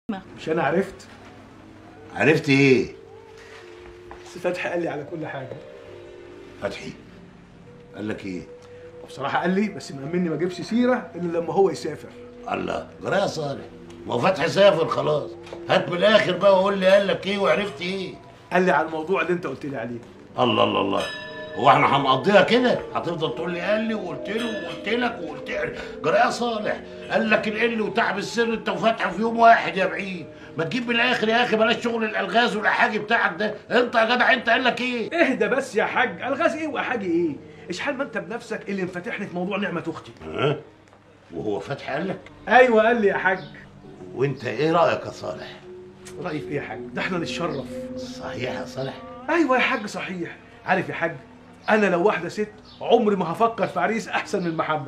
مش انا عرفت عرفت ايه بس فتحي قال لي على كل حاجه فتحي قال لك ايه وبصراحه قال لي بس مأمني ما اجيبش سيره الا لما هو يسافر الله جرى يا صالح ما هو فتحي سافر خلاص هات من الاخر بقى وقول لي قال لك ايه وعرفت ايه قال لي على الموضوع اللي انت قلت لي عليه الله الله الله هو احنا هنقضيها كده هتفضل تقول لي قال لي وقلت له وقلت لك وقلت لك جرى يا صالح قال لك القل وتعب السر انت وفتحي في يوم واحد يا بعيد ما تجيب من الاخر يا اخي بلاش شغل الالغاز والاحاجي بتاعك ده انت يا جدع انت قال لك ايه اهدى بس يا حاج الغاز ايه واحاجي ايه اشحال ما انت بنفسك اللي مفتحني في موضوع نعمه اختي ها وهو فتحي قال لك ايوه قال لي يا حاج وانت ايه رايك يا صالح رايي في ايه يا حاج ده احنا نتشرف صحيح يا صالح ايوه يا حاج صحيح عارف يا حاج انا لو واحده ست عمري ما هفكر في عريس احسن من محمد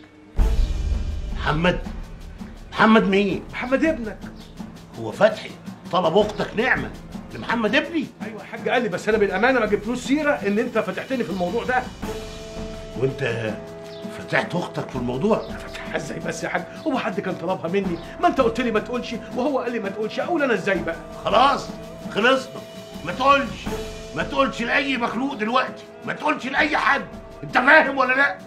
محمد محمد مين محمد ابنك هو فتحي طلب اختك نعمه لمحمد ابني ايوه يا حاج قال لي بس انا بالامانه ما جبتلوش سيره ان انت فتحتني في الموضوع ده وانت فتحت اختك في الموضوع فتحها ازاي بس يا حاج هو حد كان طلبها مني ما انت قلت لي ما تقولش وهو قال لي ما تقولش اقول انا ازاي بقى خلاص خلصنا ما تقولش ما تقولش لاي مخلوق دلوقتي ما تقولش لاي حد انت فاهم ولا لا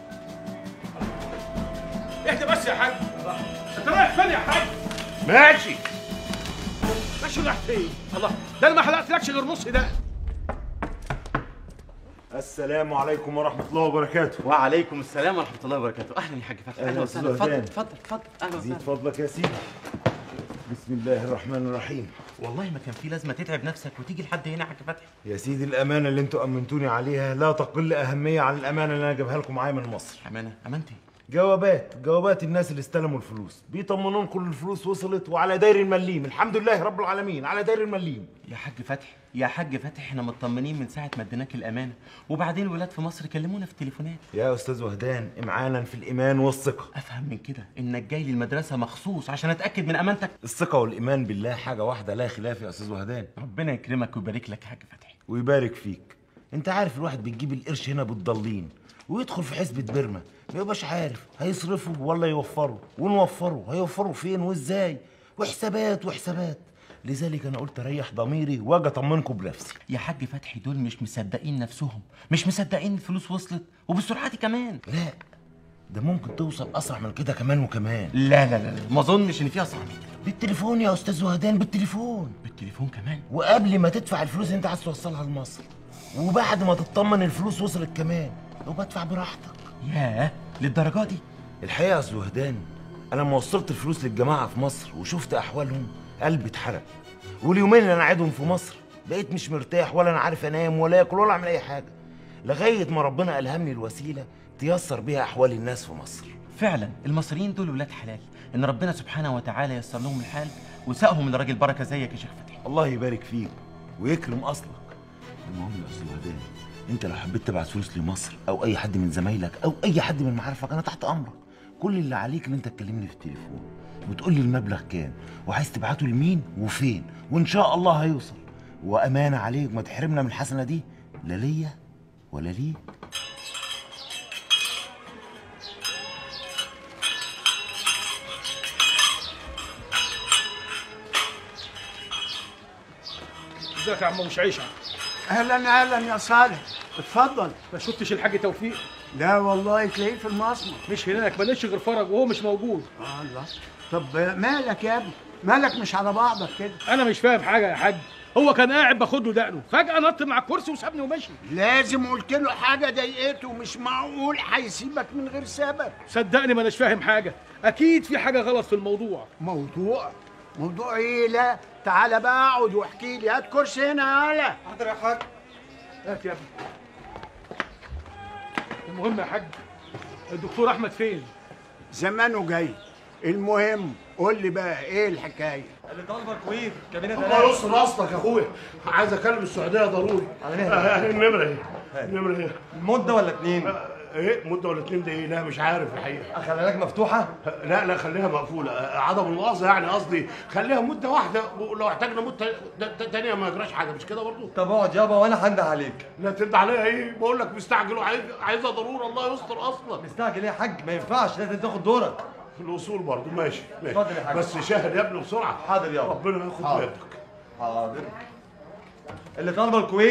اهدى بس يا حاج انت رايح فين يا حاج ماشي ماشي رايح فين الله ده انا ما حلقتلكش غير نص ده السلام عليكم ورحمة الله وبركاته وعليكم السلام ورحمة الله وبركاته، أهلا يا حاج فتحي، أهلا أهلا أستاذ وسهلا، اتفضل وهدان. اتفضل اتفضل، أهلا زيد وسهلا. فضلك يا سيدي بسم الله الرحمن الرحيم والله ما كان في لازمة تتعب نفسك وتيجي لحد هنا يا حاج فتحي. يا سيدي الأمانة اللي انتوا أمنتوني عليها لا تقل أهمية عن الأمانة اللي أنا جايبها لكم معايا من مصر أمانة، أمانتي. جوابات جوابات الناس اللي استلموا الفلوس بيطمنون كل الفلوس وصلت وعلى داير المليم الحمد لله رب العالمين على داير المليم يا حاج فتحي، يا حاج فتحي احنا مطمنين من ساعة ما اديناك الأمانة، وبعدين الولاد في مصر كلمونا في التليفونات. يا أستاذ وهدان إمعانا في الإيمان والثقة أفهم من كده إنك جاي لي المدرسة مخصوص عشان أتأكد من أمانتك. الثقة والإيمان بالله حاجة واحدة لا خلاف يا أستاذ وهدان ربنا يكرمك ويبارك لك يا حاج فتحي. ويبارك فيك انت عارف الواحد بيجيب القرش هنا بالضالين ويدخل في حسبة بيرما ما يبقاش عارف هيصرفه ولا يوفره ونوفره هيوفره فين وازاي وحسابات وحسابات لذلك انا قلت اريح ضميري واجي اطمنكم بنفسي يا حاج فتحي دول مش مصدقين نفسهم، مش مصدقين الفلوس وصلت وبالسرعة دي كمان. لا ده ممكن توصل اسرع من كده كمان وكمان لا لا لا لا، ما أظنش إن فيها صعب كده. بالتليفون يا استاذ وهدان بالتليفون بالتليفون كمان. وقبل ما تدفع الفلوس اللي انت عايز توصلها لمصر وبعد ما تطمن الفلوس وصلت كمان وبدفع براحتك ياه للدرجة دي؟ الحقيقه يا أستاذ وهدان انا لما وصلت الفلوس للجماعه في مصر وشفت احوالهم قلبي اتحرق واليومين اللي انا قاعدهم في مصر بقيت مش مرتاح ولا انا عارف انام ولا اكل ولا اعمل اي حاجه لغايه ما ربنا الهمني الوسيله تيسر بيها احوال الناس في مصر فعلا المصريين دول ولاد حلال ان ربنا سبحانه وتعالى يسر لهم الحال وساقهم لراجل بركه زيك يا شيخ فتحي الله يبارك فيك ويكرم اصلك المهم يا استاذ وهدان انت لو حبيت تبعت فلوس لمصر او اي حد من زمايلك او اي حد من معارفك انا تحت امرك كل اللي عليك ان انت تكلمني في التليفون وتقول لي المبلغ كام وعايز تبعته لمين وفين وان شاء الله هيوصل وامانه عليك ما تحرمنا من الحسنه دي لا ليا ولا ليك ازيك يا عم مش عيشه اهلا اهلا يا صالح اتفضل ما شفتش الحاج توفيق لا والله تلاقيه في المصنع مش هناك ما لقيتش غير فرج وهو مش موجود آه الله طب مالك يا ابني مالك مش على بعضك كده انا مش فاهم حاجه يا حاج هو كان قاعد باخد له دقنه فجاه نط مع الكرسي وسابني ومشي لازم قلت له حاجه ضايقته مش معقول هيسيبك من غير سبب صدقني ما اناش فاهم حاجه اكيد في حاجه غلط في الموضوع موضوع موضوع ايه لا تعالى بقى اقعد واحكي لي هات كرسي هنا يالا حاضر يا حاج هات يا ابني المهم يا حاج الدكتور احمد فين زمانه جاي المهم قول لي بقى ايه الحكايه اللي طالبك وير كابينه الله يستر اصلك يا اخويا عايز اكلم السعوديه ضروري آه، النمره ايه النمره ايه مده ولا اتنين آه، ايه مده ولا اتنين ده ايه لا مش عارف الحقيقه اخليها لك مفتوحه لا لا خليها مقفوله آه، عدم المؤاخذه يعني قصدي خليها مده واحده ولو احتاجنا مده ت- تانيه ما يجراش حاجه مش كده برضه طب اقعد يابا وانا هنده عليك لا ترد عليا ايه بقول لك مستعجل وعايز عايزها ضروره الله يستر اصلا مستعجل ايه يا حاج ما ينفعش لازم تاخد دورك الوصول برضه ماشي ماشي اتفضل يا حاج. بس شاهد يا ابني بسرعه حاضر يابا ربنا ياخد حاضر. بيدك حاضر اللي طالبه الكويت